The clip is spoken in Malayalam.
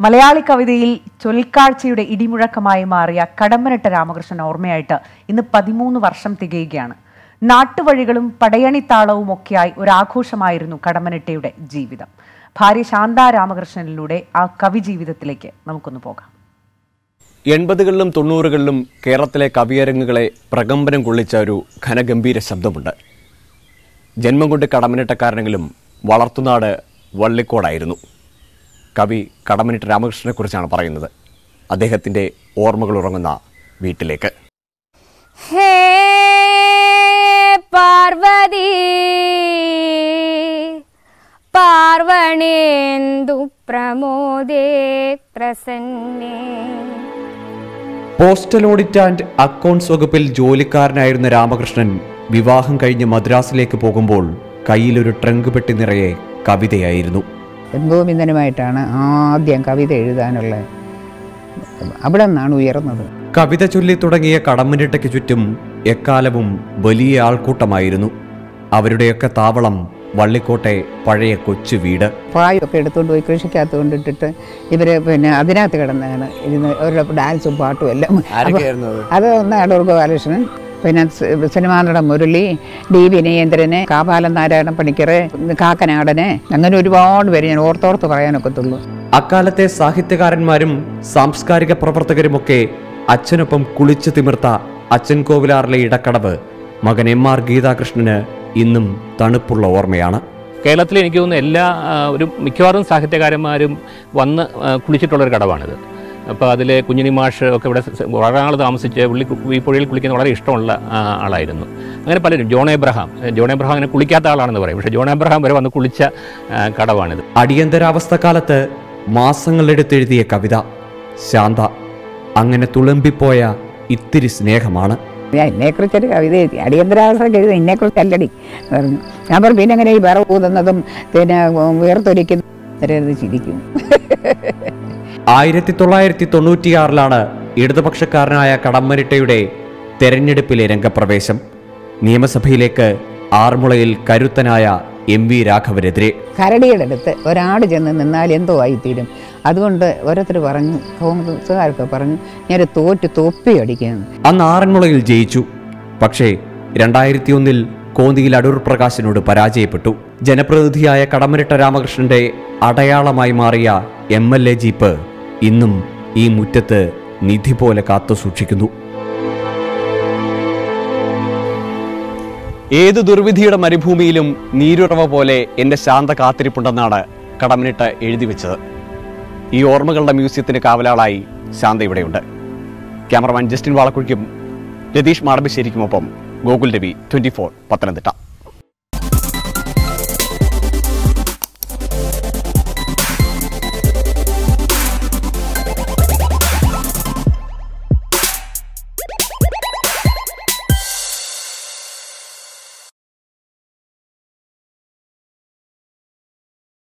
മലയാളി കവിതയിൽ ചൊൽക്കാഴ്ചയുടെ ഇടിമുഴക്കമായി മാറിയ കടമ്പനിട്ട രാമകൃഷ്ണൻ ഓർമ്മയായിട്ട് ഇന്ന് പതിമൂന്ന് വർഷം തികയുകയാണ് നാട്ടുവഴികളും പടയണിത്താളവും ഒക്കെയായി ഒരാഘോഷമായിരുന്നു കടമ്പനിട്ടയുടെ ജീവിതം ഭാര്യ ശാന്ത രാമകൃഷ്ണനിലൂടെ ആ കവി ജീവിതത്തിലേക്ക് നമുക്കൊന്ന് പോകാം എൺപതുകളിലും തൊണ്ണൂറുകളിലും കേരളത്തിലെ കവിയരങ്ങുകളെ പ്രകമ്പനം കൊള്ളിച്ച ഒരു ഘനഗംഭീര ശബ്ദമുണ്ട് ജന്മം കൊണ്ട് കടമനിട്ടക്കാരനെങ്കിലും വളർത്തുനാട് വള്ളിക്കോടായിരുന്നു കവി കടമനിട്ട രാമകൃഷ്ണനെക്കുറിച്ചാണ് പറയുന്നത് അദ്ദേഹത്തിൻ്റെ ഓർമ്മകൾ ഉറങ്ങുന്ന വീട്ടിലേക്ക് ഹേ പാർവതി പാർവണേന്ദു പ്രമോദേ പ്രസന്നേ പോസ്റ്റൽ ഓഡിറ്റ് ആൻഡ് അക്കൗണ്ട്സ് വകുപ്പിൽ ജോലിക്കാരനായിരുന്ന രാമകൃഷ്ണൻ വിവാഹം കഴിഞ്ഞ് മദ്രാസിലേക്ക് പോകുമ്പോൾ കയ്യിലൊരു ട്രങ്ക് പെട്ടി നിറയെ കവിതയായിരുന്നു ബന്ധുമിന്ദനുമായിട്ടാണ് ആദ്യം കവിത എഴുതാനുള്ള അവിടെ നിന്നാണ് ഉയർന്നത് കവിത ചൊല്ലി തുടങ്ങിയ കടമ്പനിട്ടയ്ക്ക് ചുറ്റും എക്കാലവും വലിയ ആൾക്കൂട്ടമായിരുന്നു അവരുടെയൊക്കെ താവളം വള്ളിക്കോട്ടെ പഴയ കൊച്ചു വീട് പായൊക്കെ എടുത്തുകൊണ്ട് പോയി കൃഷിക്കകത്ത് കൊണ്ടിട്ടിട്ട് ഇവർ പിന്നെ അതിനകത്ത് കിടന്നാണ് ഇരുന്ന് അവരുടെ ഡാൻസും പാട്ടും എല്ലാം അത് ഒന്ന് അടൂർ ഗോപാലകൃഷ്ണൻ പിന്നെ സ് സിനിമാ നടൻ മുരളി ഡി വിനയേന്ദ്രന് കാപാലൻ നാരായണ പണിക്കർ കാക്കനാടന് അങ്ങനെ ഒരുപാട് പേര് ഞാൻ ഓർത്തോർത്ത് പറയാനൊക്കത്തുള്ളൂ അക്കാലത്തെ സാഹിത്യകാരന്മാരും സാംസ്കാരിക പ്രവർത്തകരുമൊക്കെ അച്ഛനൊപ്പം കുളിച്ചു തിമിർത്ത അച്ഛൻ കോവിലാറിലെ ഇടക്കടവ് മകൻ എം ആർ ഗീതാകൃഷ്ണന് ഇന്നും തണുപ്പുള്ള ഓർമ്മയാണ് കേരളത്തിൽ എനിക്ക് തോന്നുന്നു എല്ലാ ആ, ഒരു മിക്കവാറും സാഹിത്യകാരന്മാരും വന്ന് ആ, കുളിച്ചിട്ടുള്ളൊരു കടവാണിത് അപ്പോൾ അതിൽ കുഞ്ഞിനി മാഷ് ഒക്കെ ഇവിടെ സ- വളരെ നാൾ താമസിച്ച് പുള്ളി കു- ഈ പുഴയിൽ കുളിക്കുന്ന വളരെ ഇഷ്ടമുള്ള ആ, ആളായിരുന്നു അങ്ങനെ പലരും ജോൺ എബ്രഹാം ജോൺ എബ്രഹാം അങ്ങനെ കുളിക്കാത്ത ആളാണെന്ന് പറയും പക്ഷേ ജോൺ എബ്രഹാം വരെ വന്ന് കുളിച്ച ആ, കടവാണിത് അടിയന്തരാവസ്ഥ കാലത്ത് മാസങ്ങളെടുത്തെഴുതിയ കവിത ശാന്ത അങ്ങനെ തുളുമ്പിപ്പോയ ഇത്തിരി സ്നേഹമാണ് ഞാൻ എന്നെക്കുറിച്ചൊരു കവിത എഴുതി അടിയന്തരാവസ്ഥയ്ക്ക് എഴുതി എന്നെക്കുറിച്ച് അല്ലടി എന്ന് പറഞ്ഞു ഞാൻ പറഞ്ഞു പിന്നെ എങ്ങനെ ഈ വിറ ഊതുന്നതും പിന്നെ വേർത്തൊലിക്കുന്നതും വരെ ഇത് ചിരിക്കും ആയിരത്തി തൊള്ളായിരത്തി തൊണ്ണൂറ്റിയാറിലാണ് ഇടതുപക്ഷക്കാരനായ കടമ്മനിട്ടയുടെ തെരഞ്ഞെടുപ്പിലെ രംഗപ്രവേശം നിയമസഭയിലേക്ക് ആറന്മുളയിൽ കരുത്തനായ എം വി രാഘവനെതിരെ കരടിയുടെ അടുത്ത് ഒരാട് ചെന്ന് നിന്നാൽ എന്തോ ആയിത്തീരും അതുകൊണ്ട് ഓരോരുത്തർ പറഞ്ഞു കോൺഗ്രസ്സുകാരൊക്കെ പറഞ്ഞു ഞാൻ തോറ്റ് തൊപ്പി അടിക്കുന്നു അന്ന് ആറന്മുളയിൽ ജയിച്ചു പക്ഷേ രണ്ടായിരത്തി ഒന്നിൽ കോന്നിയിൽ അടൂർ പ്രകാശിനോട് പരാജയപ്പെട്ടു ജനപ്രതിനിധിയായ കടമനിട്ട രാമകൃഷ്ണന്റെ അടയാളമായി മാറിയ എം എൽ എ ജീപ്പ് ഇന്നും ഈ മുറ്റത്ത് നിധി പോലെ കാത്തു സൂക്ഷിക്കുന്നു ഏത് ദുർവിധിയുടെ മരുഭൂമിയിലും നീരുറവ പോലെ എൻ്റെ ശാന്ത കാത്തിരിപ്പുണ്ടെന്നാണ് കടമനിട്ട് എഴുതി വെച്ചത് ഈ ഓർമ്മകളുടെ മ്യൂസിയത്തിന് കാവലാളായി ശാന്ത ഇവിടെയുണ്ട് ക്യാമറമാൻ ജസ്റ്റിൻ വാളക്കുഴിക്കും രതീഷ് മാടമ്പശ്ശേരിക്കുമൊപ്പം ഗോകുൽ രവി ട്വൻറ്റി ഫോർ പത്തനംതിട്ട